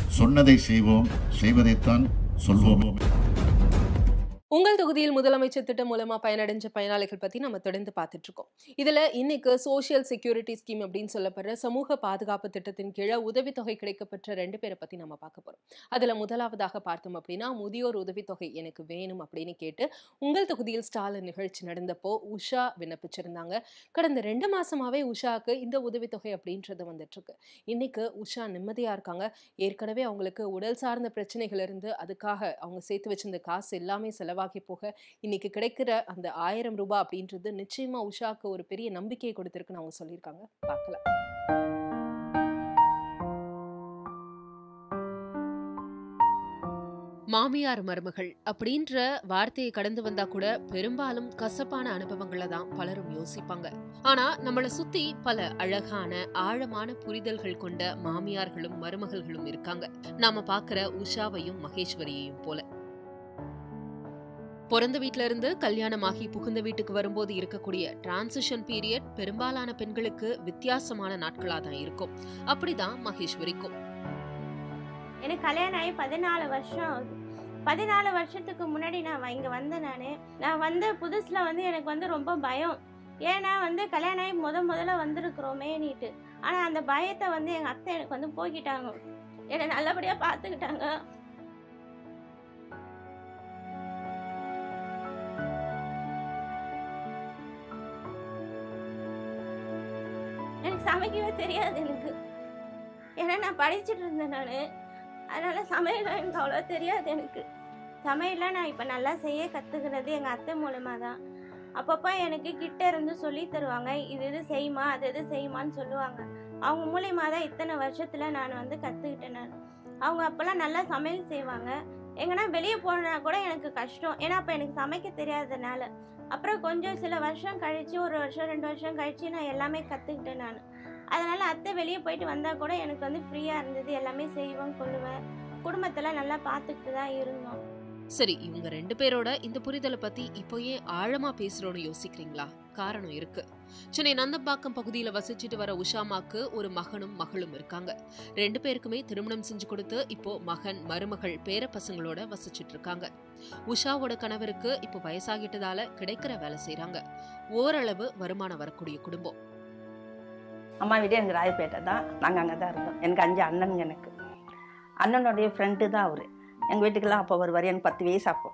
சொன்னதை செய்வோம் செய்வதைத்தான் சொல்வோம் உங்கள் தொகுதியில் முதலமைச்சர் திட்டம் மூலமா பயனடைஞ்ச பயனாளிகள் பத்தி நம்ம தொடர்ந்து பார்த்துட்டு இருக்கோம் இதுல இன்னைக்கு சோஷியல் செக்யூரிட்டி ஸ்கீம் அப்படின்னு சொல்லப்படுற சமூக பாதுகாப்பு திட்டத்தின் கீழே உதவித்தொகை கிடைக்கப்பெற்ற ரெண்டு பேரை பத்தி நம்ம பார்க்க போறோம் அதுல முதலாவதாக பார்த்தோம் அப்படின்னா முதியோர் உதவித்தொகை எனக்கு வேணும் அப்படின்னு கேட்டு உங்கள் தொகுதியில் ஸ்டாலின் நிகழ்ச்சி நடந்தப்போ உஷா விண்ணப்பிச்சிருந்தாங்க கடந்த ரெண்டு மாசமாவே உஷாக்கு இந்த உதவித்தொகை அப்படின்றது வந்துட்டு இருக்கு இன்னைக்கு உஷா நிம்மதியா இருக்காங்க ஏற்கனவே அவங்களுக்கு உடல் சார்ந்த பிரச்சனைகள் இருந்து அதுக்காக அவங்க சேர்த்து வச்சிருந்த காசு எல்லாமே செலவாகி போக இன்னைக்கு கிடைக்கிற அந்த ஆயிரம் ரூபாய் அப்படின்றது நிச்சயமா உஷாக்கு ஒரு பெரிய நம்பிக்கையை கொடுத்திருக்குன்னு அவங்க சொல்லியிருக்காங்க பார்க்கலாம் மாமியார் மருமகள் அப்படின்ற வார்த்தையை கடந்து வந்தா கூட பெரும்பாலும் கசப்பான அனுபவங்களை தான் பலரும் யோசிப்பாங்க ஆனா நம்மளை சுத்தி பல அழகான ஆழமான புரிதல்கள் கொண்ட மாமியார்களும் மருமகள்களும் இருக்காங்க நாம பாக்குற உஷாவையும் மகேஸ்வரியையும் போல பிறந்த வீட்ல இருந்து கல்யாணமாகி புகுந்த வீட்டுக்கு வரும்போது இருக்கக்கூடிய டிரான்சிஷன் பீரியட் பெரும்பாலான பெண்களுக்கு வித்தியாசமான நாட்களா தான் இருக்கும் அப்படிதான் மகேஸ்வரிக்கும் எனக்கு கல்யாணம் ஆகி பதினாலு வருஷம் ஆகுது பதினாலு வருஷத்துக்கு முன்னாடி நான் இங்கே வந்தேன் நான் நான் வந்த புதுசில் வந்து எனக்கு வந்து ரொம்ப பயம் ஏன்னா வந்து கல்யாணம் ஆகி முத முதல்ல வந்திருக்கிறோமேனிட்டு ஆனால் அந்த பயத்தை வந்து எங்கள் அத்தை எனக்கு வந்து போக்கிட்டாங்க என்னை நல்லபடியாக பார்த்துக்கிட்டாங்க எனக்கு சமைக்கவே தெரியாது எனக்கு ஏன்னா நான் படிச்சுட்டு இருந்தேன் நான் அதனால சமையல் எனக்கு அவ்வளோ தெரியாது எனக்கு சமையல்லாம் நான் இப்போ நல்லா செய்ய கற்றுக்கிறது எங்கள் அத்தை மூலமாக தான் அப்பப்போ எனக்கு கிட்ட இருந்து சொல்லி தருவாங்க இது இது செய்யுமா அது இது செய்யுமான்னு சொல்லுவாங்க அவங்க மூலியமாக தான் இத்தனை வருஷத்தில் நான் வந்து கற்றுக்கிட்டேன் நான் அவங்க அப்போல்லாம் நல்லா சமையல் செய்வாங்க எங்கன்னா வெளியே போனா கூட எனக்கு கஷ்டம் ஏன்னா அப்போ எனக்கு சமைக்க தெரியாததுனால அப்புறம் கொஞ்சம் சில வருஷம் கழித்து ஒரு வருஷம் ரெண்டு வருஷம் கழித்து நான் எல்லாமே கற்றுக்கிட்டேன் நான் அதனால் அத்தை வெளியே போயிட்டு வந்தால் கூட எனக்கு வந்து ஃப்ரீயாக இருந்தது எல்லாமே செய்வேன் கொள்ளுவேன் குடும்பத்தில் நல்லா பார்த்துக்கிட்டு தான் இருந்தோம் சரி இவங்க ரெண்டு பேரோட இந்த புரிதலை பத்தி இப்போ ஏன் ஆழமா பேசுறோம்னு யோசிக்கிறீங்களா காரணம் இருக்கு சென்னை நந்தம்பாக்கம் பகுதியில வசிச்சுட்டு வர உஷாமாக்கு ஒரு மகனும் மகளும் இருக்காங்க ரெண்டு பேருக்குமே திருமணம் செஞ்சு கொடுத்து இப்போ மகன் மருமகள் பேர பசங்களோட வசிச்சுட்டு இருக்காங்க உஷாவோட கணவருக்கு இப்போ வயசாகிட்டதால கிடைக்கிற வேலை செய்றாங்க ஓரளவு வருமானம் வரக்கூடிய குடும்பம் அம்மா வீடு எனக்கு ராயப்பேட்டை தான் நாங்கள் அங்கே தான் இருந்தோம் எனக்கு அஞ்சு அண்ணனுங்க எனக்கு அண்ணனுடைய ஃப்ரெண்டு தான் அவர் எங்கள் வீட்டுக்கெல்லாம் அப்போ வருவார் எனக்கு பத்து வயசு அப்போ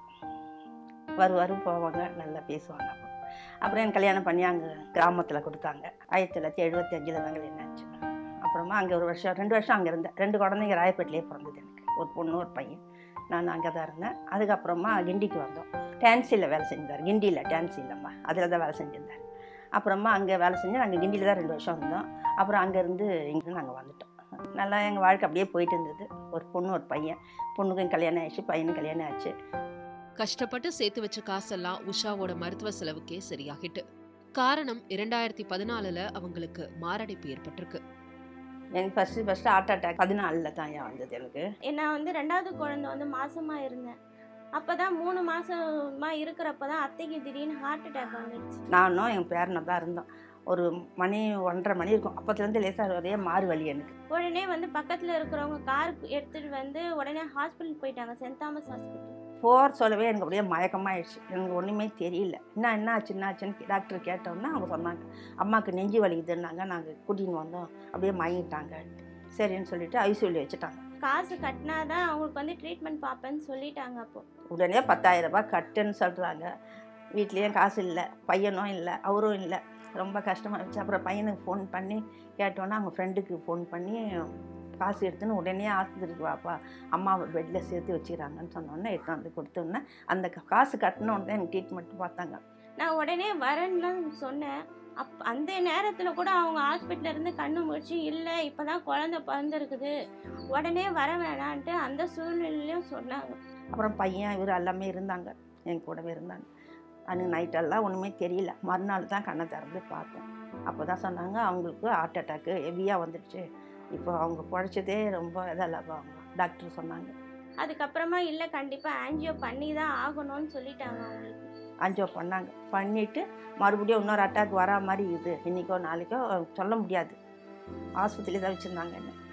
வருவார் போவாங்க நல்லா பேசுவாங்க அப்போ அப்புறம் எனக்கு கல்யாணம் பண்ணி அங்கே கிராமத்தில் கொடுத்தாங்க ஆயிரத்தி தொள்ளாயிரத்தி எழுபத்தஞ்சில் தான் கல்யாணம் ஆச்சு அப்புறமா அங்கே ஒரு வருஷம் ரெண்டு வருஷம் அங்கே இருந்தேன் ரெண்டு குழந்தைங்க ராயப்பேட்டிலே பிறந்தது எனக்கு ஒரு பொண்ணு ஒரு பையன் நான் அங்கே தான் இருந்தேன் அதுக்கப்புறமா கிண்டிக்கு வந்தோம் டான்சியில் வேலை செஞ்சார் கிண்டியில் டான்சி இல்லைம்மா அதில் தான் வேலை செஞ்சிருந்தார் அப்புறமா அங்கே வேலை செஞ்சு நாங்கள் கிண்டியில் தான் ரெண்டு வருஷம் இருந்தோம் அப்புறம் அங்கேருந்து இங்கே நாங்கள் வந்துட்டோம் நல்லா எங்கள் வாழ்க்கை அப்படியே போயிட்டு இருந்தது ஒரு பொண்ணு ஒரு பையன் பொண்ணுக்கும் கல்யாணம் ஆயிடுச்சு பையனுக்கும் கல்யாணம் ஆச்சு கஷ்டப்பட்டு சேர்த்து வச்ச காசெல்லாம் உஷாவோட மருத்துவ செலவுக்கே சரியாகிட்டு காரணம் இரண்டாயிரத்தி பதினாலுல அவங்களுக்கு மாரடைப்பு ஏற்பட்டிருக்கு எனக்கு ஃபஸ்ட்டு ஃபஸ்ட்டு ஹார்ட் அட்டாக் பதினாலில் தான் ஏன் வந்தது எனக்கு நான் வந்து ரெண்டாவது குழந்தை வந்து மாசமா இருந்தேன் அப்போ தான் மூணு மாசமா இருக்கிறப்ப தான் அத்தைக்கு திடீர்னு ஹார்ட் அட்டாக் வந்துடுச்சு நானும் என் பேரனை தான் இருந்தோம் ஒரு மணி ஒன்றரை மணி இருக்கும் அப்போத்துலேருந்து லேசாக ஒரே மாறு வலி எனக்கு உடனே வந்து பக்கத்தில் இருக்கிறவங்க கார் எடுத்துகிட்டு வந்து உடனே ஹாஸ்பிட்டல் போயிட்டாங்க சென்ட் தாமஸ் ஹாஸ்பிட்டல் போர் சொல்லவே எனக்கு அப்படியே மயக்கமாயிடுச்சு எனக்கு ஒன்றுமே தெரியல என்ன என்ன ஆச்சு என்ன ஆச்சுன்னு டாக்டர் கேட்டோன்னா அவங்க சொன்னாங்க அம்மாவுக்கு நெஞ்சு வலிக்குதுன்னாங்க நாங்கள் கூட்டின்னு வந்தோம் அப்படியே மயங்கிட்டாங்க சரின்னு சொல்லிட்டு ஐசியூவில் வச்சுட்டாங்க காசு கட்டினா தான் அவங்களுக்கு வந்து ட்ரீட்மெண்ட் பார்ப்பேன்னு சொல்லிட்டாங்க அப்போ உடனே பத்தாயிரம் ரூபாய் கட்டுன்னு சொல்கிறாங்க வீட்லேயும் காசு இல்லை பையனும் இல்லை அவரும் இல்லை ரொம்ப கஷ்டமாக இருந்துச்சு அப்புறம் பையனுக்கு ஃபோன் பண்ணி கேட்டோன்னா அவங்க ஃப்ரெண்டுக்கு ஃபோன் பண்ணி காசு எடுத்துன்னு உடனே ஆஸ்பத்திரிக்கு வாப்பா அம்மாவை பெட்டில் சேர்த்து வச்சுக்கிறாங்கன்னு சொன்னோன்னே எடுத்து வந்து கொடுத்தோன்னே அந்த கா- காசு கட்டினோன்னு தான் எனக்கு ட்ரீட்மெண்ட் பார்த்தாங்க நான் உடனே வரேன்னு தான் சொன்னேன் அப் அந்த நேரத்தில் கூட அவங்க ஹாஸ்பிட்டல்ல இருந்து கண்ணு முடிச்சு இல்லை இப்போ தான் குழந்தை பிறந்திருக்குது உடனே வர வேணான்ட்டு அந்த சூழ்நிலையிலையும் சொன்னாங்க அப்புறம் பையன் இவர் எல்லாமே இருந்தாங்க என் கூடவே இருந்தாங்க அன்றைக்கி நைட்டெல்லாம் ஒன்றுமே தெரியல மறுநாள் தான் கண்ணை திறந்து பார்த்தேன் அப்போ தான் சொன்னாங்க அவங்களுக்கு ஹார்ட் அட்டாக்கு ஹெவியாக வந்துடுச்சு இப்போ அவங்க குழைச்சதே ரொம்ப இதெல்லாம் அவங்க டாக்டர் சொன்னாங்க அதுக்கப்புறமா இல்லை கண்டிப்பாக ஆன்ஜியோ பண்ணி தான் ஆகணும்னு சொல்லிட்டாங்க அவங்களுக்கு அஞ்சோ பண்ணாங்க பண்ணிவிட்டு மறுபடியும் இன்னொரு அட்டாக் வரா மாதிரி இது இன்றைக்கோ நாளைக்கோ சொல்ல முடியாது ஆஸ்பத்திரியில் தான் வச்சுருந்தாங்க என்ன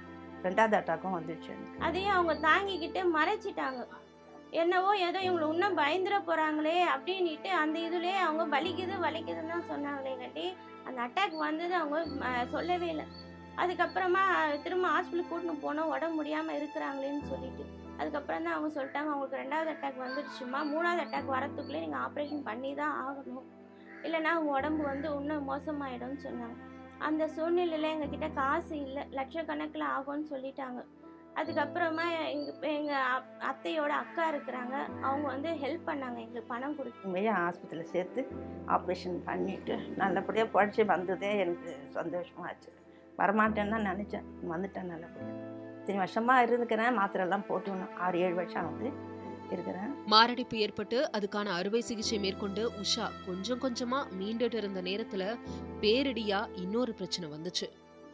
ரெண்டாவது அட்டாக்கும் வந்துச்சு எனக்கு. அதையும் அவங்க தாங்கிக்கிட்டு மறைச்சிட்டாங்க என்னவோ ஏதோ இவங்களை இன்னும் பயந்துட போகிறாங்களே அப்படின்ட்டு அந்த இதுலேயே அவங்க வலிக்குது வலிக்குதுன்னு தான் சொன்னாங்களே கட்டி அந்த அட்டாக் வந்தது அவங்க ம- சொல்லவே இல்லை அதுக்கப்புறமா திரும்ப ஹாஸ்பிட்டல் கூட்டின்னு போனோம் உடம்பு முடியாமல் இருக்கிறாங்களேன்னு சொல்லிட்டு அதுக்கப்புறம் தான் அவங்க சொல்லிட்டாங்க அவங்களுக்கு ரெண்டாவது அட்டாக் வந்துடுச்சுமா மூணாவது அட்டாக் வரத்துக்குள்ளே நீங்கள் ஆப்ரேஷன் பண்ணி தான் ஆகணும் இல்லைன்னா அவங்க உடம்பு வந்து இன்னும் மோசமாயிடும்னு சொன்னாங்க அந்த சூழ்நிலையில் எங்ககிட்ட காசு இல்லை லட்சக்கணக்கில் ஆகும்னு சொல்லிட்டாங்க அதுக்கப்புறமா எங்கள் எங்கள் அத்தையோட அக்கா இருக்கிறாங்க அவங்க வந்து ஹெல்ப் பண்ணாங்க எங்களுக்கு பணம் கொடுத்து உண்மையாக ஆஸ்பத்திரியில் சேர்த்து ஆப்ரேஷன் பண்ணிவிட்டு நல்லபடியாக படித்து வந்ததே எனக்கு சந்தோஷமாச்சு வரமாட்டேன்னு தான் நினச்சேன் வந்துட்டேன் நல்லபடியாக இத்தனை வருஷமாக இருந்துக்கிறேன் மாத்திரைலாம் போட்டுக்கணும் ஆறு ஏழு வருஷம் வந்து இருக்கிறேன் மாரடைப்பு ஏற்பட்டு அதுக்கான அறுவை சிகிச்சை மேற்கொண்டு உஷா கொஞ்சம் கொஞ்சமா மீண்டுட்டு இருந்த நேரத்துல பேரிடியா இன்னொரு பிரச்சனை வந்துச்சு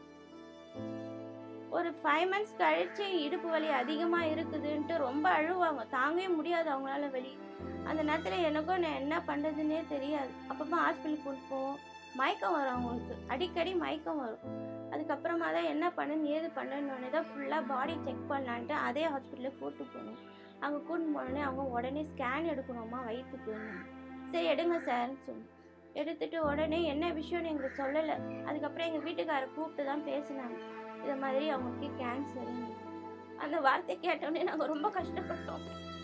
ஒரு ஃபைவ் மந்த்ஸ் கழிச்சு இடுப்பு வலி அதிகமாக இருக்குதுன்ட்டு ரொம்ப அழுவாங்க தாங்கவே முடியாது அவங்களால வலி அந்த நேரத்தில் எனக்கும் நான் என்ன பண்ணுறதுன்னே தெரியாது அப்பப்போ ஹாஸ்பிட்டலுக்கு கூட்டு போவோம் மயக்கம் வரும் அவங்களுக்கு அடிக்கடி மயக்கம் வரும் அதுக்கப்புறமா தான் என்ன பண்ணுன்னு ஏது பண்ணுன்னு தான் ஃபுல்லாக பாடி செக் பண்ணலான்ட்டு அதே ஹாஸ்பிட்டலுக்கு கூட்டு போகணும் அங்கே கூட்டு போனோடனே அவங்க உடனே ஸ்கேன் எடுக்கணுமா வயிற்றுக்கு சரி எடுங்க சார்னு சொல்லி எடுத்துட்டு உடனே என்ன விஷயம்னு எங்களுக்கு சொல்லலை அதுக்கப்புறம் எங்கள் வீட்டுக்காரர் கூப்பிட்டு தான் பேசினாங்க இது மாதிரி அவங்களுக்கு கேன்சர் அந்த வார்த்தை கேட்டோடனே நாங்கள் ரொம்ப கஷ்டப்பட்டோம்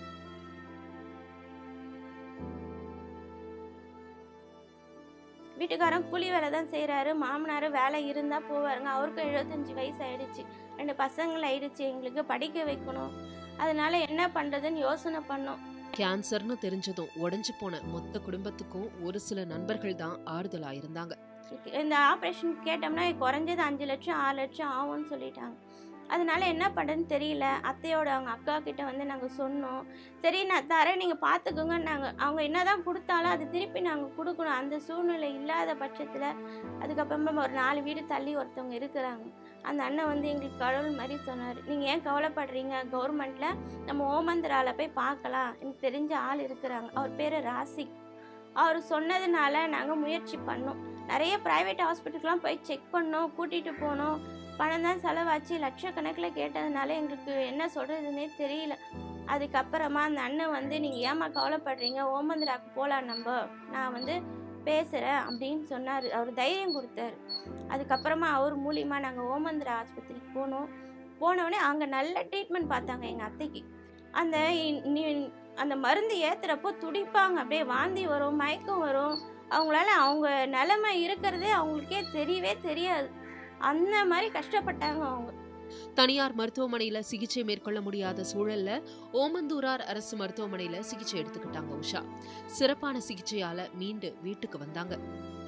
வீட்டுக்காரன் கூலி வேலை தான் செய்கிறாரு மாமனார் வேலை இருந்தால் போவாருங்க அவருக்கும் எழுபத்தஞ்சி வயசு ஆயிடுச்சு ரெண்டு பசங்கள் ஆயிடுச்சு எங்களுக்கு படிக்க வைக்கணும் அதனால என்ன பண்ணுறதுன்னு யோசனை பண்ணோம் கேன்சர்னு தெரிஞ்சதும் உடைஞ்சு போன மொத்த குடும்பத்துக்கும் ஒரு சில நண்பர்கள் தான் ஆறுதலா இருந்தாங்க இந்த ஆப்ரேஷன் கேட்டோம்னா குறைஞ்சது அஞ்சு லட்சம் ஆறு லட்சம் ஆகும்னு சொல்லிட்டாங்க அதனால என்ன பண்ணுறதுன்னு தெரியல அத்தையோட அவங்க அக்கா கிட்ட வந்து நாங்கள் சொன்னோம் சரி நான் தரேன் நீங்கள் பார்த்துக்கோங்க நாங்கள் அவங்க என்னதான் கொடுத்தாலும் அது திருப்பி நாங்கள் கொடுக்கணும் அந்த சூழ்நிலை இல்லாத பட்சத்தில் அதுக்கப்புறமா ஒரு நாலு வீடு தள்ளி ஒருத்தவங்க இருக்கிறாங்க அந்த அண்ணன் வந்து எங்களுக்கு கடவுள் மாதிரி சொன்னார் நீங்கள் ஏன் கவலைப்படுறீங்க கவர்மெண்ட்டில் நம்ம ஓமந்தரால போய் பார்க்கலாம் எனக்கு தெரிஞ்ச ஆள் இருக்கிறாங்க அவர் பேர் ராசிக் அவர் சொன்னதுனால நாங்கள் முயற்சி பண்ணோம் நிறைய ப்ரைவேட் ஹாஸ்பிட்டலுக்குலாம் போய் செக் பண்ணோம் கூட்டிகிட்டு போனோம் பணம் தான் செலவாச்சு லட்சக்கணக்கில் கேட்டதுனால எங்களுக்கு என்ன சொல்கிறதுனே தெரியல அதுக்கப்புறமா அந்த அண்ணன் வந்து நீங்கள் ஏமா கவலைப்படுறீங்க ஓமந்திராக்கு போகலாம் நம்ம நான் வந்து பேசுகிறேன் அப்படின்னு சொன்னார் அவர் தைரியம் கொடுத்தாரு அதுக்கப்புறமா அவர் மூலியமாக நாங்கள் ஓமந்திரா ஆஸ்பத்திரிக்கு போனோம் போனோடனே அங்கே நல்ல ட்ரீட்மெண்ட் பார்த்தாங்க எங்கள் அத்தைக்கு அந்த இ- நீ- அந்த மருந்து ஏற்றுறப்போ துடிப்பாங்க அப்படியே வாந்தி வரும் மயக்கம் வரும் அவங்களால அவங்க நிலைமை இருக்கிறதே அவங்களுக்கே தெரியவே தெரியாது அந்த மாதிரி கஷ்டப்பட்டாங்க அவங்க தனியார் மருத்துவமனையில சிகிச்சை மேற்கொள்ள முடியாத சூழல்ல ஓமந்தூரார் அரசு மருத்துவமனையில சிகிச்சை எடுத்துக்கிட்டாங்க உஷா சிறப்பான சிகிச்சையால மீண்டு வீட்டுக்கு வந்தாங்க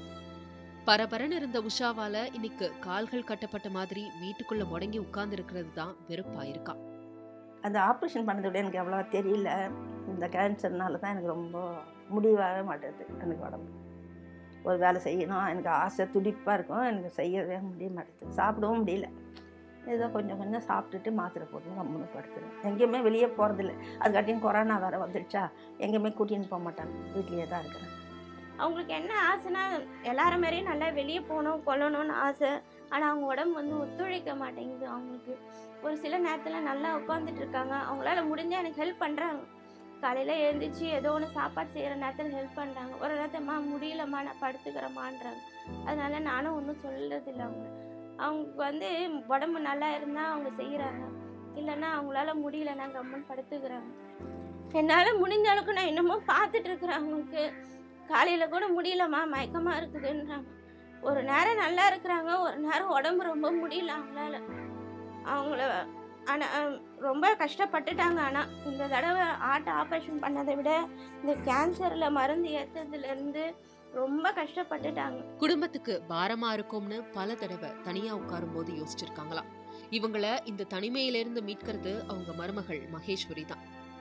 பரபரன்னு இருந்த உஷாவால இன்னைக்கு கால்கள் கட்டப்பட்ட மாதிரி வீட்டுக்குள்ள முடங்கி உட்கார்ந்து இருக்கிறது தான் வெறுப்பா இருக்கா அந்த ஆப்ரேஷன் பண்ணதை விட எனக்கு அவ்வளோவா தெரியல இந்த கேன்சர்னால தான் எனக்கு ரொம்ப முடிவாகவே மாட்டேது எனக்கு உடம்பு ஒரு வேலை செய்யணும் எனக்கு ஆசை துடிப்பாக இருக்கும் எனக்கு செய்யவே முடிய மாட்டேது சாப்பிடவும் முடியல ஏதோ கொஞ்சம் கொஞ்சம் சாப்பிட்டுட்டு மாத்திரை போட்டு கம்முன்னு படுத்துருவேன் எங்கேயுமே வெளியே போகிறதில்ல அதுக்காட்டியும் கொரோனா வேறு வந்துடுச்சா எங்கேயுமே கூட்டின்னு போக மாட்டாங்க வீட்லேயே தான் இருக்கிறேன் அவங்களுக்கு என்ன ஆசைனா எல்லாரும் மாதிரியும் நல்லா வெளியே போகணும் கொல்லணும்னு ஆசை ஆனால் அவங்க உடம்பு வந்து ஒத்துழைக்க மாட்டேங்குது அவங்களுக்கு ஒரு சில நேரத்தில் நல்லா உட்காந்துட்டு இருக்காங்க அவங்களால முடிஞ்சால் எனக்கு ஹெல்ப் பண்ணுறாங்க காலையில் எழுந்திரிச்சு ஏதோ ஒன்று சாப்பாடு செய்கிற நேரத்தில் ஹெல்ப் பண்ணுறாங்க ஒரு நேரத்தம்மா முடியலம்மா நான் படுத்துக்கிறேம்மான்றாங்க அதனால நானும் ஒன்றும் சொல்கிறதில்ல அவங்க அவங்களுக்கு வந்து உடம்பு நல்லா இருந்தால் அவங்க செய்கிறாங்க இல்லைன்னா அவங்களால முடியலன்னா கம்முன்னு படுத்துக்கிறாங்க என்னால் முடிஞ்ச அளவுக்கு நான் இன்னமும் பார்த்துட்டு இருக்கிறேன் அவங்களுக்கு காலையில் கூட முடியலம்மா மயக்கமாக இருக்குதுன்றாங்க ஒரு நேரம் நல்லா இருக்கிறாங்க ஒரு நேரம் உடம்பு ரொம்ப முடியல அவங்களால அவங்கள ஆனால் ரொம்ப கஷ்டப்பட்டுட்டாங்க ஆனால் இந்த தடவை ஆட்டை ஆப்ரேஷன் பண்ணதை விட இந்த கேன்சரில் மருந்து ஏற்றதுலேருந்து ரொம்ப கஷ்டப்பட்டுட்டாங்க குடும்பத்துக்கு பாரமா இருக்கும்னு பல தடவை தனியா உட்காரும் போது யோசிச்சிருக்காங்களாம் இவங்கள இந்த தனிமையிலிருந்து மீட்கிறது அவங்க மருமகள் மகேஸ்வரி தான்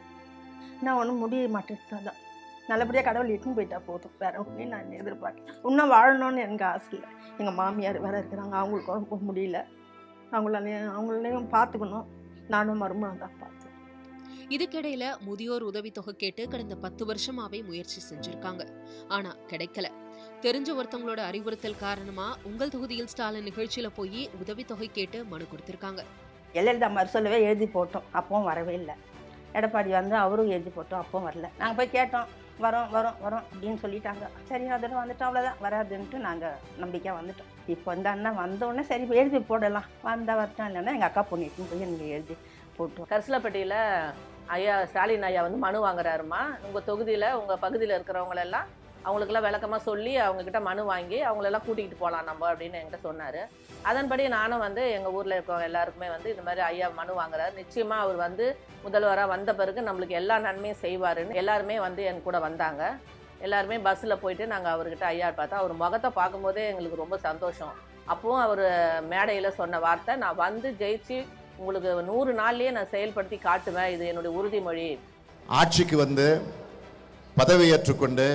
நான் ஒன்றும் முடிய மாட்டேன் தான் நல்லபடியாக கடவுள் இட்டுன்னு போயிட்டா போதும் வேற ஒன்றே நான் எதிர்பார்க்கல இன்னும் வாழணும்னு எனக்கு ஆசை இல்லை எங்கள் மாமியார் வேற இருக்கிறாங்க அவங்களுக்கு ரொம்ப முடியல அவங்களாலையும் அவங்களையும் பார்த்துக்கணும் நானும் மருமகன் தான் பார்த்து இதுக்கிடையில முதியோர் உதவித்தொகை கேட்டு கடந்த பத்து வருஷமாவே முயற்சி செஞ்சிருக்காங்க ஆனா கிடைக்கல தெரிஞ்ச ஒருத்தவங்களோட அறிவுறுத்தல் காரணமா உங்கள் தொகுதியில் ஸ்டாலின் நிகழ்ச்சியில போய் உதவித்தொகை கேட்டு மனு கொடுத்திருக்காங்க எல்எல்தா மாதிரி சொல்லவே எழுதி போட்டோம் அப்பவும் வரவே இல்லை எடப்பாடி வந்து அவரும் எழுதி போட்டோம் அப்பவும் வரல நாங்கள் போய் கேட்டோம் வரோம் வரோம் வரோம் அப்படின்னு சொல்லிட்டாங்க சரி அதோட வந்துட்டோம் அவ்வளோதான் வராதுன்ட்டு நாங்கள் நம்பிக்கையாக வந்துட்டோம் இப்போ இந்த அண்ணன் வந்தோடனே சரி இப்ப எழுதி போடலாம் வந்தால் வரட்டும் இல்லைன்னா எங்கள் அக்கா பொண்ணுட்டு போய் எனக்கு எழுதி போட்டோம் கரிசலப்பட்டியில் ஐயா ஸ்டாலின் ஐயா வந்து மனு வாங்குறாருமா உங்கள் தொகுதியில் உங்கள் பகுதியில் இருக்கிறவங்களெல்லாம் அவங்களுக்கெல்லாம் விளக்கமாக சொல்லி அவங்கக்கிட்ட மனு வாங்கி அவங்களெல்லாம் கூட்டிகிட்டு போகலாம் நம்ம அப்படின்னு என்கிட்ட சொன்னார் அதன்படி நானும் வந்து எங்கள் ஊரில் இருக்கவங்க எல்லாருக்குமே வந்து இந்த மாதிரி ஐயா மனு வாங்குறாரு நிச்சயமாக அவர் வந்து முதல்வராக வந்த பிறகு நம்மளுக்கு எல்லா நன்மையும் செய்வாருன்னு எல்லாருமே வந்து என் கூட வந்தாங்க எல்லாருமே பஸ்ஸில் போயிட்டு நாங்கள் அவர்கிட்ட ஐயா பார்த்தா அவர் முகத்தை பார்க்கும்போதே எங்களுக்கு ரொம்ப சந்தோஷம் அப்பவும் அவர் மேடையில் சொன்ன வார்த்தை நான் வந்து ஜெயிச்சு உங்களுக்கு நூறு நாள்லயே நான் செயல்படுத்தி காட்டுவேன் இது என்னுடைய உறுதிமொழி ஆட்சிக்கு வந்து பதவியேற்றுக்கொண்டு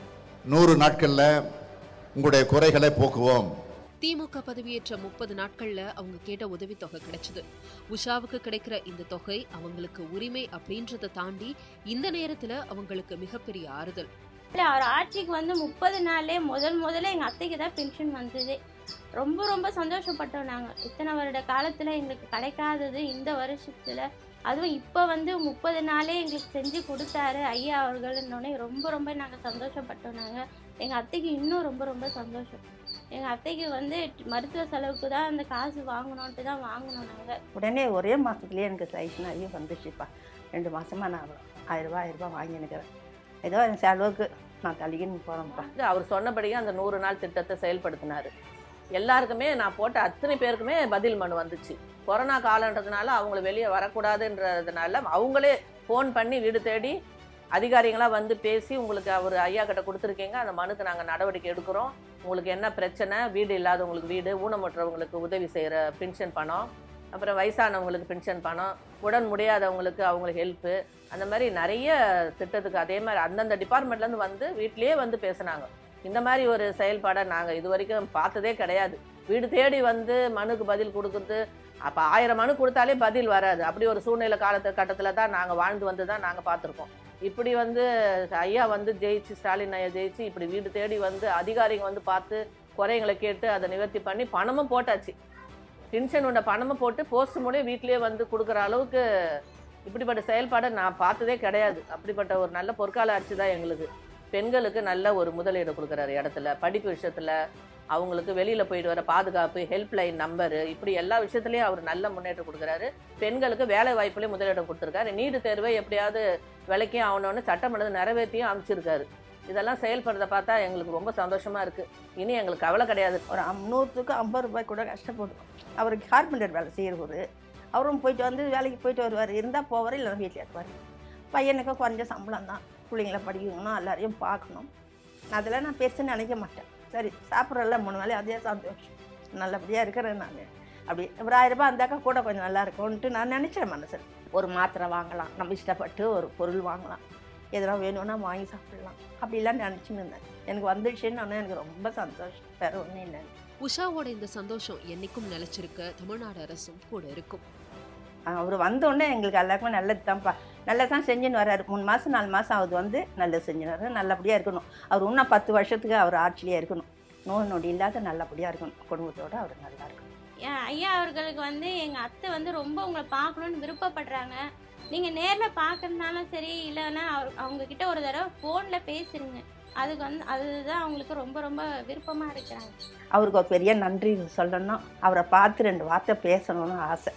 நூறு நாட்களில் உங்களுடைய குறைகளை போக்குவோம் திமுக பதவியேற்ற முப்பது நாட்கள்ல அவங்க கேட்ட உதவித்தொகை கிடைச்சது உஷாவுக்கு கிடைக்கிற இந்த தொகை அவங்களுக்கு உரிமை அப்படின்றத தாண்டி இந்த நேரத்துல அவங்களுக்கு மிகப்பெரிய ஆறுதல் இல்லை அவர் ஆட்சிக்கு வந்து முப்பது நாளே முதல் முதல்ல எங்கள் அத்தைக்கு தான் பென்ஷன் வந்தது ரொம்ப ரொம்ப சந்தோஷப்பட்டோம் நாங்கள் இத்தனை வருட காலத்தில் எங்களுக்கு கிடைக்காதது இந்த வருஷத்தில் அதுவும் இப்போ வந்து முப்பது நாளே எங்களுக்கு செஞ்சு கொடுத்தாரு ஐயா அவர்கள்னோடனே ரொம்ப ரொம்ப நாங்கள் சந்தோஷப்பட்டோம் நாங்கள் எங்கள் அத்தைக்கு இன்னும் ரொம்ப ரொம்ப சந்தோஷம் எங்கள் அத்தைக்கு வந்து மருத்துவ செலவுக்கு தான் அந்த காசு வாங்கணுன்ட்டு தான் வாங்கினோம் நாங்கள் உடனே ஒரே மாதத்துலேயே எனக்கு சைஸ் நிறைய வந்துச்சுப்பா ரெண்டு மாதமாக நான் ஆயிரரூபா ஆயிரரூபா வாங்கினுக்கிறேன் ஏதோ என் செலவுக்கு நான் தள்ளிக்கின்னு போகிறேன்ப்பா வந்து அவர் சொன்னபடியே அந்த நூறு நாள் திட்டத்தை செயல்படுத்தினாரு எல்லாருக்குமே நான் போட்ட அத்தனை பேருக்குமே பதில் மனு வந்துச்சு கொரோனா காலன்றதுனால அவங்கள வெளியே வரக்கூடாதுன்றதுனால அவங்களே ஃபோன் பண்ணி வீடு தேடி அதிகாரிங்களாம் வந்து பேசி உங்களுக்கு அவர் ஐயா கிட்ட கொடுத்துருக்கீங்க அந்த மனுக்கு நாங்கள் நடவடிக்கை எடுக்கிறோம் உங்களுக்கு என்ன பிரச்சனை வீடு இல்லாதவங்களுக்கு வீடு ஊனமுற்றவங்களுக்கு உதவி செய்கிற பென்ஷன் பணம் அப்புறம் வயசானவங்களுக்கு பென்ஷன் பணம் உடன் முடியாதவங்களுக்கு அவங்களுக்கு ஹெல்ப்பு அந்த மாதிரி நிறைய திட்டத்துக்கு அதே மாதிரி அந்தந்த டிபார்ட்மெண்ட்லேருந்து வந்து வீட்லேயே வந்து பேசுனாங்க இந்த மாதிரி ஒரு செயல்பாடை நாங்கள் இது வரைக்கும் பார்த்ததே கிடையாது வீடு தேடி வந்து மனுக்கு பதில் கொடுக்குறது அப்போ ஆயிரம் மனு கொடுத்தாலே பதில் வராது அப்படி ஒரு சூழ்நிலை காலத்து கட்டத்தில் தான் நாங்கள் வாழ்ந்து வந்து தான் நாங்கள் பார்த்துருக்கோம் இப்படி வந்து ஐயா வந்து ஜெயிச்சு ஸ்டாலின் ஐயா ஜெயிச்சு இப்படி வீடு தேடி வந்து அதிகாரிங்க வந்து பார்த்து குறைங்களை கேட்டு அதை நிவர்த்தி பண்ணி பணமும் போட்டாச்சு பென்ஷன் உண்ட பணமும் போட்டு போஸ்ட் மூலியம் வீட்லேயே வந்து கொடுக்குற அளவுக்கு இப்படிப்பட்ட செயல்பாடை நான் பார்த்ததே கிடையாது அப்படிப்பட்ட ஒரு நல்ல பொற்கால ஆட்சி தான் எங்களுக்கு பெண்களுக்கு நல்ல ஒரு முதலீடு கொடுக்குறாரு இடத்துல படிப்பு விஷயத்தில் அவங்களுக்கு வெளியில் போயிட்டு வர பாதுகாப்பு ஹெல்ப்லைன் நம்பரு இப்படி எல்லா விஷயத்துலையும் அவர் நல்ல முன்னேற்றம் கொடுக்குறாரு பெண்களுக்கு வேலை வாய்ப்புலேயும் முதலிடம் கொடுத்துருக்காரு நீடு தேர்வை எப்படியாவது விலைக்கும் ஆகணும்னு சட்டமன்றத்தை நிறைவேற்றியும் அமைச்சிருக்காரு இதெல்லாம் செயல்படுறத பார்த்தா எங்களுக்கு ரொம்ப சந்தோஷமா இருக்கு இனி எங்களுக்கு கவலை கிடையாது ஒரு அம்- நூற்றுக்கு ஐம்பது ரூபாய் கூட கஷ்டப்படுவோம் அவருக்கு கார்பெண்டர் வேலை செய்கிறவர் அவரும் போயிட்டு வந்து வேலைக்கு போயிட்டு வருவார் இருந்தால் போவார் இல்லைன்னா வீட்டில் இருப்பார் பையனுக்கு குறைஞ்ச சம்பளம் தான் பிள்ளைங்கள படிக்கணும் எல்லாரையும் பார்க்கணும் அதெல்லாம் நான் பெருசு நினைக்க மாட்டேன் சரி சாப்பிட்றல மூணு வேலை அதே சந்தோஷம் நல்லபடியாக இருக்கிறேன் நான் அப்படி ஒரு ஆயிரம் ரூபாய் இருந்தாக்கா கூட கொஞ்சம் நல்லா இருக்கும்ன்ட்டு நான் நினச்சேன் மனசில் ஒரு மாத்திரை வாங்கலாம் நம்ம இஷ்டப்பட்டு ஒரு பொருள் வாங்கலாம் எதனா வேணும்னா வாங்கி சாப்பிடலாம் அப்படிலாம் நினச்சின்னு இருந்தேன் எனக்கு வந்துடுச்சுன்னு ஆனால் எனக்கு ரொம்ப சந்தோஷம் வேறு ஒன்றும் இல்லை உஷாவோட இந்த சந்தோஷம் என்னைக்கும் நிலைச்சிருக்க தமிழ்நாடு அரசும் கூட இருக்கும் அவர் வந்தோடனே எங்களுக்கு எல்லாருக்குமே நல்லது தான்ப்பா நல்லது தான் செஞ்சுன்னு வர்றாரு மூணு மாதம் நாலு மாதம் ஆகுது வந்து நல்லது செஞ்சுன்னு வர்றாரு நல்லபடியாக இருக்கணும் அவர் இன்னும் பத்து வருஷத்துக்கு அவர் ஆட்சியிலே இருக்கணும் நோய் நொடி இல்லாத நல்லபடியாக இருக்கணும் குடும்பத்தோடு அவர் நல்லா இருக்கணும் என் ஐயா அவர்களுக்கு வந்து எங்கள் அத்தை வந்து ரொம்ப உங்களை பார்க்கணுன்னு விருப்பப்படுறாங்க நீங்கள் நேரில் பார்க்கறதுனாலும் சரி இல்லைன்னா அவர் அவங்க கிட்ட ஒரு தடவை ஃபோனில் பேசுறீங்க அதுக்கு வந்து அதுதான் அவங்களுக்கு ரொம்ப ரொம்ப விருப்பமாக இருக்கிறாங்க அவருக்கு ஒரு பெரிய நன்றி சொல்லணும் அவரை பார்த்து ரெண்டு வார்த்தை பேசணும்னு ஆசை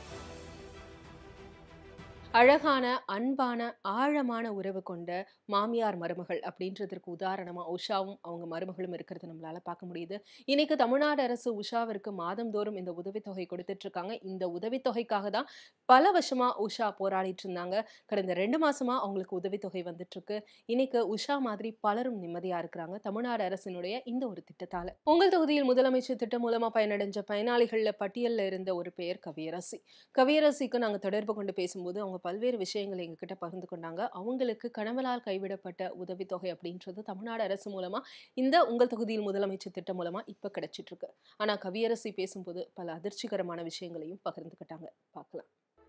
அழகான அன்பான ஆழமான உறவு கொண்ட மாமியார் மருமகள் அப்படின்றதற்கு உதாரணமா உஷாவும் அவங்க மருமகளும் இருக்கிறது நம்மளால பார்க்க முடியுது இன்னைக்கு தமிழ்நாடு அரசு உஷாவிற்கு மாதந்தோறும் இந்த உதவித்தொகை கொடுத்துட்டு இருக்காங்க இந்த உதவித்தொகைக்காக தான் பல வருஷமா உஷா போராடிட்டு இருந்தாங்க கடந்த ரெண்டு மாசமா அவங்களுக்கு உதவித்தொகை வந்துட்டு இருக்கு இன்னைக்கு உஷா மாதிரி பலரும் நிம்மதியா இருக்கிறாங்க தமிழ்நாடு அரசினுடைய இந்த ஒரு திட்டத்தால உங்கள் தொகுதியில் முதலமைச்சர் திட்டம் மூலமா பயனடைஞ்ச பயனாளிகள்ல பட்டியல்ல இருந்த ஒரு பெயர் கவியரசி கவியரசிக்கு நாங்க தொடர்பு கொண்டு பேசும்போது அவங்க பல்வேறு விஷயங்களை எங்ககிட்ட பகிர்ந்து கொண்டாங்க அவங்களுக்கு கணவனால் கைவிடப்பட்ட உதவித்தொகை அப்படின்றது தமிழ்நாடு அரசு மூலமா இந்த உங்கள் தொகுதியில் முதலமைச்சர் திட்டம் மூலமா இப்ப கிடைச்சிட்டு இருக்கு ஆனா கவியரசி பேசும்போது பல அதிர்ச்சிகரமான விஷயங்களையும் பகிர்ந்துக்கிட்டாங்க பார்க்கலாம்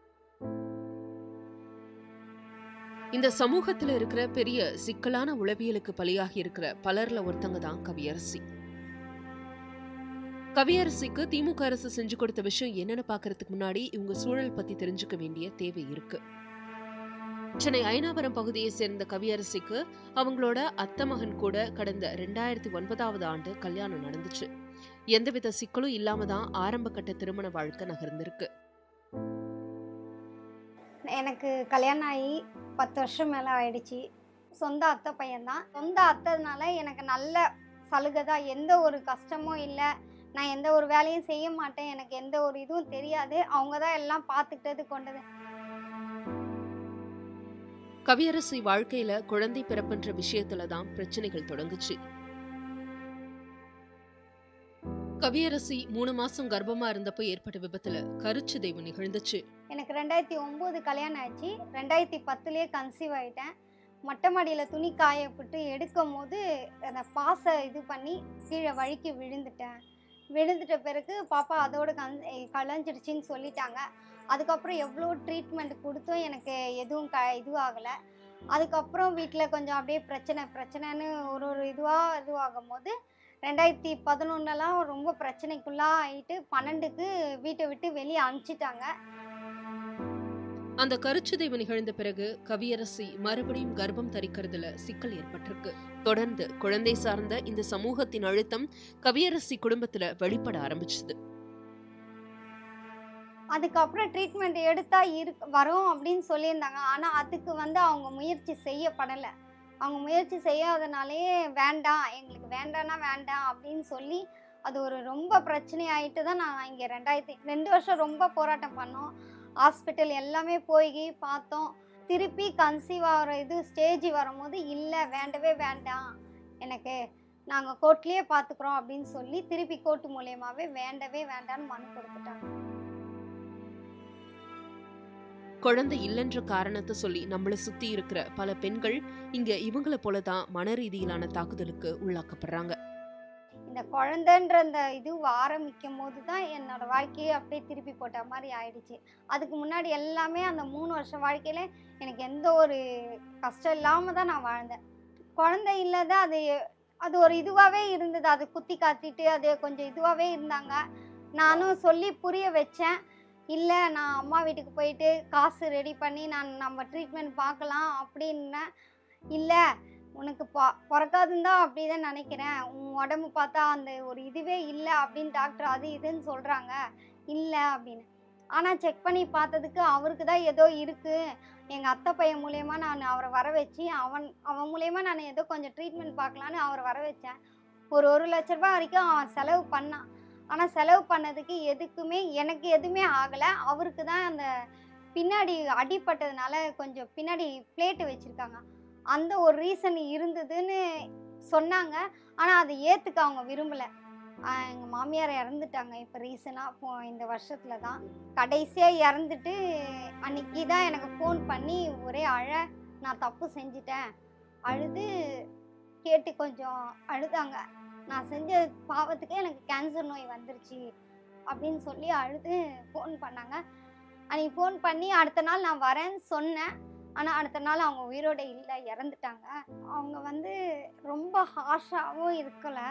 இந்த சமூகத்துல இருக்கிற பெரிய சிக்கலான உளவியலுக்கு பலியாகி இருக்கிற பலர்ல ஒருத்தங்க தான் கவியரசி கவியரசிக்கு திமுக அரசு செஞ்சு கொடுத்த விஷயம் என்னன்னு பாக்குறதுக்கு முன்னாடி இவங்க சூழல் பத்தி தெரிஞ்சுக்க வேண்டிய தேவை இருக்கு சென்னை ஐனாவரம் பகுதியை சேர்ந்த கவியரசிக்கு அவங்களோட அத்தை மகன் கூட கடந்த ரெண்டாயிரத்தி ஒன்பதாவது ஆண்டு கல்யாணம் நடந்துச்சு எந்தவித சிக்கலும் இல்லாம தான் ஆரம்ப கட்ட திருமண வாழ்க்கை நகர்ந்திருக்கு எனக்கு கல்யாணம் ஆகி பத்து வருஷம் மேலே ஆயிடுச்சு சொந்த அத்தை பையன்தான் சொந்த அத்தைனால எனக்கு நல்ல சலுகை தான் எந்த ஒரு கஷ்டமும் இல்லை நான் எந்த ஒரு வேலையும் செய்ய மாட்டேன் எனக்கு எந்த ஒரு இதுவும் தெரியாது அவங்க தான் எல்லாம் பார்த்துக்கிட்டது கொண்டது கவியரசி வாழ்க்கையில குழந்தை பிறப்புன்ற விஷயத்துல தான் பிரச்சனைகள் தொடங்குச்சு கவியரசி மூணு மாசம் கர்ப்பமா இருந்தப்போ ஏற்பட்ட விபத்துல கருச்சிதைவு நிகழ்ந்துச்சு எனக்கு ரெண்டாயிரத்தி ஒம்பது கல்யாணம் ஆச்சு ரெண்டாயிரத்தி பத்துலேயே கன்சீவ் ஆகிட்டேன் மொட்டை மாடியில் துணி காயப்பட்டு எடுக்கும் போது அந்த பாசை இது பண்ணி கீழே வழுக்கி விழுந்துட்டேன் விழுந்துட்ட பிறகு பாப்பா அதோட கன் கலைஞ்சிடுச்சின்னு சொல்லிட்டாங்க அதுக்கப்புறம் எவ்வளோ ட்ரீட்மெண்ட் கொடுத்தும் எனக்கு எதுவும் க இதுவாகலை அதுக்கப்புறம் வீட்டில் கொஞ்சம் அப்படியே பிரச்சனை பிரச்சனைன்னு ஒரு ஒரு இதுவாக இதுவாகும் போது ரெண்டாயிரத்தி பதினொன்னுலாம் ரொம்ப பிரச்சனைக்குள்ளாக ஆகிட்டு பன்னெண்டுக்கு வீட்டை விட்டு வெளியே அனுப்பிச்சிட்டாங்க அந்த கருச்சிதைவு நிகழ்ந்த பிறகு கவியரசி மறுபடியும் கர்ப்பம் தரிக்கிறதுல சிக்கல் ஏற்பட்டிருக்கு தொடர்ந்து குழந்தை சார்ந்த இந்த சமூகத்தின் அழுத்தம் கவியரசி குடும்பத்துல வெளிப்பட ஆரம்பிச்சது அதுக்கப்புறம் ட்ரீட்மெண்ட் எடுத்தா இரு வரும் அப்படின்னு சொல்லியிருந்தாங்க ஆனால் அதுக்கு வந்து அவங்க முயற்சி செய்யப்படலை அவங்க முயற்சி செய்யாதனாலேயே வேண்டாம் எங்களுக்கு வேண்டாம்னா வேண்டாம் அப்படின்னு சொல்லி அது ஒரு ரொம்ப பிரச்சனை ஆயிட்டு தான் நான் இங்கே ரெண்டாயிரத்தி ரெண்டு வருஷம் ரொம்ப போராட்டம் பண்ணோம் ஹாஸ்பிட்டல் எல்லாமே போய் பார்த்தோம் திருப்பி கன்சீவ் ஆகிற இது ஸ்டேஜ் வரும்போது இல்லை வேண்டவே வேண்டாம் எனக்கு நாங்கள் கோர்ட்லேயே பார்த்துக்குறோம் அப்படின்னு சொல்லி திருப்பி கோர்ட்டு மூலியமாகவே வேண்டவே வேண்டாம்னு மனு கொடுத்துட்டாங்க குழந்தை இல்லைன்ற காரணத்தை சொல்லி நம்மள சுத்தி இருக்கிற பல பெண்கள் இங்க இவங்கள போலதான் மன ரீதியிலான தாக்குதலுக்கு உள்ளாக்கப்படுறாங்க இந்த குழந்தைன்ற அந்த இது ஆரம்பிக்கும் போது தான் என்னோட வாழ்க்கையை அப்படியே திருப்பி போட்ட மாதிரி ஆயிடுச்சு அதுக்கு முன்னாடி எல்லாமே அந்த மூணு வருஷம் வாழ்க்கையில எனக்கு எந்த ஒரு கஷ்டம் இல்லாமல் தான் நான் வாழ்ந்தேன் குழந்தை இல்லாத அது அது ஒரு இதுவாகவே இருந்தது அது குத்தி காத்திட்டு அது கொஞ்சம் இதுவாகவே இருந்தாங்க நானும் சொல்லி புரிய வச்சேன் இல்லை நான் அம்மா வீட்டுக்கு போயிட்டு காசு ரெடி பண்ணி நான் நம்ம ட்ரீட்மெண்ட் பார்க்கலாம் அப்படின்னேன் இல்லை உனக்கு பொ பிறக்காதுன்னு தான் அப்படி தான் நினைக்கிறேன் உன் உடம்பு பார்த்தா அந்த ஒரு இதுவே இல்லை அப்படின்னு டாக்டர் அது இதுன்னு சொல்கிறாங்க இல்லை அப்படின்னு ஆனால் செக் பண்ணி பார்த்ததுக்கு அவருக்கு தான் ஏதோ இருக்குது எங்கள் அத்தை பையன் மூலயமா நான் அவரை வர வச்சு அவன் அவன் மூலயமா நான் ஏதோ கொஞ்சம் ட்ரீட்மெண்ட் பார்க்கலான்னு அவரை வர வச்சேன் ஒரு ஒரு லட்ச ரூபாய் வரைக்கும் அவன் செலவு பண்ணான் ஆனால் செலவு பண்ணதுக்கு எதுக்குமே எனக்கு எதுவுமே ஆகலை அவருக்கு தான் அந்த பின்னாடி அடிப்பட்டதுனால கொஞ்சம் பின்னாடி பிளேட்டு வச்சுருக்காங்க அந்த ஒரு ரீசன் இருந்ததுன்னு சொன்னாங்க ஆனால் அதை ஏற்றுக்க அவங்க விரும்பலை எங்கள் மாமியார் இறந்துட்டாங்க இப்போ ரீசனாக இப்போ இந்த வருஷத்தில் தான் கடைசியாக இறந்துட்டு அன்னைக்கு தான் எனக்கு ஃபோன் பண்ணி ஒரே அழ நான் தப்பு செஞ்சிட்டேன் அழுது கேட்டு கொஞ்சம் அழுதாங்க நான் செஞ்ச பாவத்துக்கு எனக்கு கேன்சர் நோய் வந்துருச்சு அப்படின்னு சொல்லி அழுது ஃபோன் பண்ணாங்க அன்னைக்கு ஃபோன் பண்ணி அடுத்த நாள் நான் வரேன்னு சொன்னேன் ஆனால் அடுத்த நாள் அவங்க உயிரோட இல்லை இறந்துட்டாங்க அவங்க வந்து ரொம்ப ஹாஷாகவும் இருக்கலை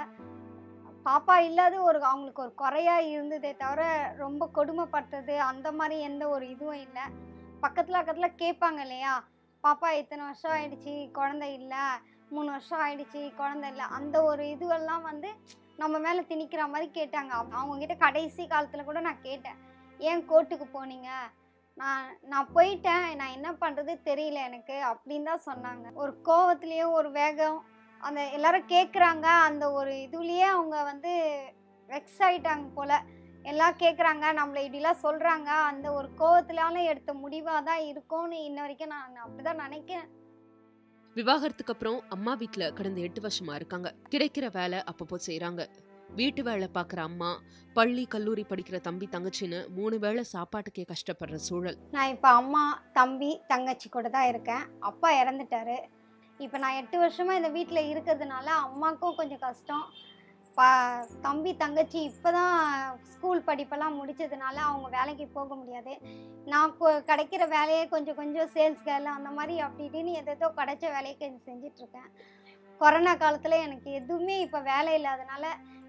பாப்பா இல்லாத ஒரு அவங்களுக்கு ஒரு குறையா இருந்ததே தவிர ரொம்ப கொடுமைப்பட்டது அந்த மாதிரி எந்த ஒரு இதுவும் இல்லை பக்கத்தில் பக்கத்தில் கேட்பாங்க இல்லையா பாப்பா இத்தனை வருஷம் ஆயிடுச்சு குழந்தை இல்லை மூணு வருஷம் ஆயிடுச்சு குழந்தை இல்லை அந்த ஒரு இதுவெல்லாம் வந்து நம்ம மேலே திணிக்கிற மாதிரி கேட்டாங்க அவங்கக்கிட்ட கடைசி காலத்தில் கூட நான் கேட்டேன் ஏன் கோர்ட்டுக்கு போனீங்க நான் நான் போயிட்டேன் நான் என்ன பண்ணுறது தெரியல எனக்கு அப்படின்னு தான் சொன்னாங்க ஒரு கோவத்துலேயும் ஒரு வேகம் அந்த எல்லாரும் கேட்குறாங்க அந்த ஒரு இதுலேயே அவங்க வந்து வெக்ஸ் ஆயிட்டாங்க போல் எல்லாம் கேட்குறாங்க நம்மளை இப்படிலாம் சொல்கிறாங்க அந்த ஒரு கோவத்திலான எடுத்த முடிவாக தான் இருக்கும்னு இன்ன வரைக்கும் நான் அப்படி தான் நினைக்கிறேன் விவாகரத்துக்கு அப்புறம் அம்மா வீட்ல கடந்த எட்டு வருஷமா இருக்காங்க கிடைக்கிற வேலை அப்பப்போ செய்றாங்க வீட்டு வேலை பார்க்குற அம்மா பள்ளி கல்லூரி படிக்கிற தம்பி தங்கச்சின்னு மூணு வேளை சாப்பாட்டுக்கே கஷ்டப்படுற சூழல் நான் இப்போ அம்மா தம்பி தங்கச்சி கூட தான் இருக்கேன் அப்பா இறந்துட்டாரு இப்போ நான் எட்டு வருஷமாக இந்த வீட்டில் இருக்கிறதுனால அம்மாவுக்கும் கொஞ்சம் கஷ்டம் பா தம்பி தங்கச்சி இப்போ தான் ஸ்கூல் படிப்பெல்லாம் முடிச்சதுனால அவங்க வேலைக்கு போக முடியாது நான் கொ- கிடைக்கிற வேலையை கொஞ்சம் கொஞ்சம் சேல்ஸ் கேர்ள் அந்த மாதிரி அப்படி இப்படின்னு எதோ கிடைச்ச வேலையை கொஞ்சம் செஞ்சிட்ருக்கேன் கொரோனா காலத்தில் எனக்கு எதுவுமே இப்போ வேலை இல்லாதனால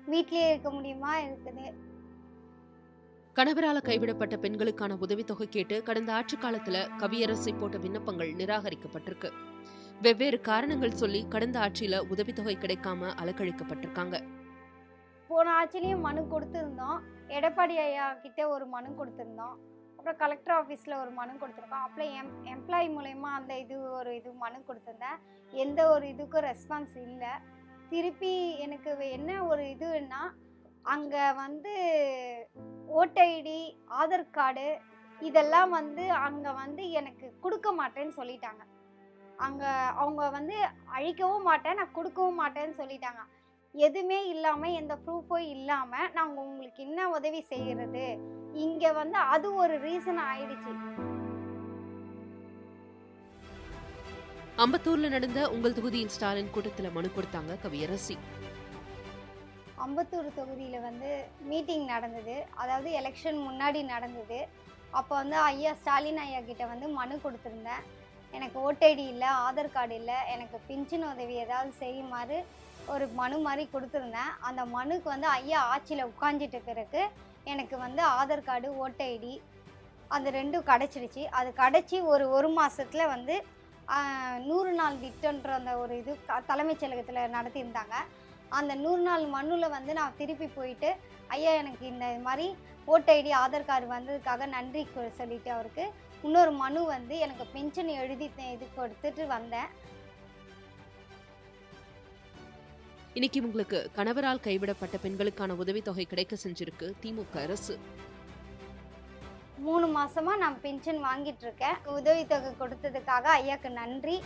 வீட்லயே இருக்க முடியுமா இருக்குது கணவரால கைவிடப்பட்ட பெண்களுக்கான உதவித்தொகை கேட்டு கடந்த ஆட்சி காலத்துல கவியரசை போட்ட விண்ணப்பங்கள் நிராகரிக்கப்பட்டிருக்கு வெவ்வேறு காரணங்கள் சொல்லி கடந்த ஆட்சியில உதவித்தொகை கிடைக்காம அலக்கழிக்கப்பட்டிருக்காங்க போன ஆட்சிலையும் மனு கொடுத்துருந்தோம் எடப்பாடி ஐயா கிட்ட ஒரு மனு கொடுத்துருந்தோம் அப்புறம் கலெக்டர் ஆஃபீஸில் ஒரு மனு கொடுத்துருக்கோம் அப்புறம் எம் எம்ப்ளாயி மூலயமா அந்த இது ஒரு இது மனு கொடுத்துருந்தேன் எந்த ஒரு இதுக்கும் ரெஸ்பான்ஸ் இல்லை திருப்பி எனக்கு வே- என்ன ஒரு இதுன்னா அங்கே வந்து ஓட்டர் ஐடி ஆதார் கார்டு இதெல்லாம் வந்து அங்கே வந்து எனக்கு கொடுக்க மாட்டேன்னு சொல்லிட்டாங்க அங்கே அவங்க வந்து அழிக்கவும் மாட்டேன் நான் கொடுக்கவும் மாட்டேன்னு சொல்லிட்டாங்க எதுவுமே இல்லாமல் எந்த ப்ரூஃபும் இல்லாமல் நாங்கள் உங்களுக்கு என்ன உதவி செய்கிறது இங்கே வந்து அது ஒரு ரீசன் ஆயிடுச்சு அம்பத்தூர்ல நடந்த உங்கள் தொகுதியின் ஸ்டாலின் கூட்டத்துல மனு கொடுத்தாங்க கவியரசி அம்பத்தூர் தொகுதியில் வந்து மீட்டிங் நடந்தது அதாவது எலெக்ஷன் முன்னாடி நடந்தது அப்போ வந்து ஐயா ஸ்டாலின் ஐயா கிட்ட வந்து மனு கொடுத்துருந்தேன் எனக்கு ஓட்டைடி இல்லை ஆதார் கார்டு இல்லை எனக்கு பின்ஷன் உதவி ஏதாவது செய்யுமாறு ஒரு மனு மாதிரி கொடுத்துருந்தேன் அந்த மனுக்கு வந்து ஐயா ஆட்சியில் உட்காந்துட்ட பிறகு எனக்கு வந்து ஆதார் கார்டு ஓட்டர் ஐடி அந்த ரெண்டும் கிடச்சிருச்சு அது கிடச்சி ஒரு ஒரு மாதத்தில் வந்து ஆஹ், நூறு நாள் திட்டன்ற அந்த ஒரு இது க- தலைமைச் செயலகத்தில் நடத்தியிருந்தாங்க அந்த நூறு நாள் மண்ணில் வந்து நான் திருப்பி போயிட்டு ஐயா எனக்கு இந்த மாதிரி ஓட்டர் ஐடி ஆதார் கார்டு வந்ததுக்காக நன்றி கொ- சொல்லிட்டு அவருக்கு இன்னொரு மனு வந்து எனக்கு பென்ஷன் எழுதி த- இது கொடுத்துட்டு வந்தேன் இன்னைக்கு உங்களுக்கு கணவரால் கைவிடப்பட்ட பெண்களுக்கான உதவித்தொகை கிடைக்க செஞ்சிருக்கு திமுக அரசு மூணு மாசமா நான் பென்ஷன் வாங்கிட்டு இருக்கேன் உதவித்தொகை கொடுத்ததுக்காக ஐயாக்கு நன்றி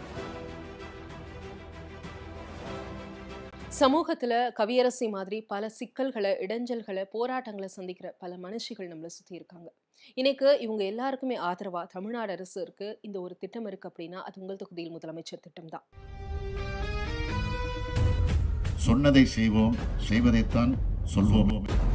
சமூகத்துல கவியரசி மாதிரி பல சிக்கல்களை இடைஞ்சல்களை போராட்டங்களை சந்திக்கிற பல மனுஷிகள் நம்மளை சுத்தி இருக்காங்க இன்னைக்கு இவங்க எல்லாருக்குமே ஆதரவா தமிழ்நாடு அரசு இருக்கு இந்த ஒரு திட்டம் இருக்கு அப்படின்னா அது உங்கள் தொகுதியில் முதலமைச்சர் திட்டம் தான் சொன்னதை செய்வோம் செய்வதைத்தான் சொல்வோம்